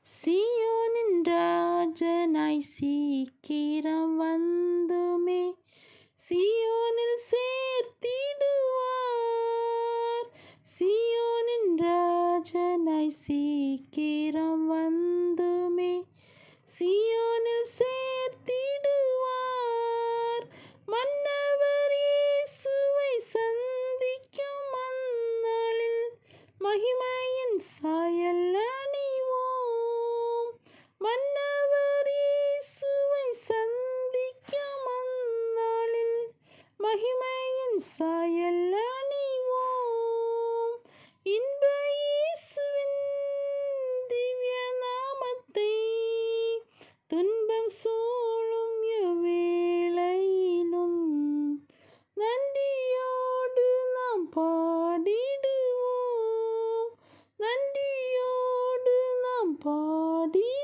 சியோனின் ராஜனாய் சீக்கிரம் வந்துமே சியோனில் சேர்த்திடுவார் சியோனின் ராஜனாய் சீக்கிரம் வந்துமே சியோனில் சேர்த்திடுவார் மன்னவர் இயேசுவை சந்திக்கும் அந்நாளில் மகிமையின் சாயல் அணிவோம் மன்னவர் இயேசுவை சந்திக்கும் அந்நாளில் மகிமையின் சாயல் அணிவோம் இன்ப இயேசுவின் திவ்ய நாமத்தை துன்பம் சூழும் எவ்வேளையிலும் நன்றியோடு நாம் பாடிடுவோம் நன்றியோடு நாம் பாடிடுவோம்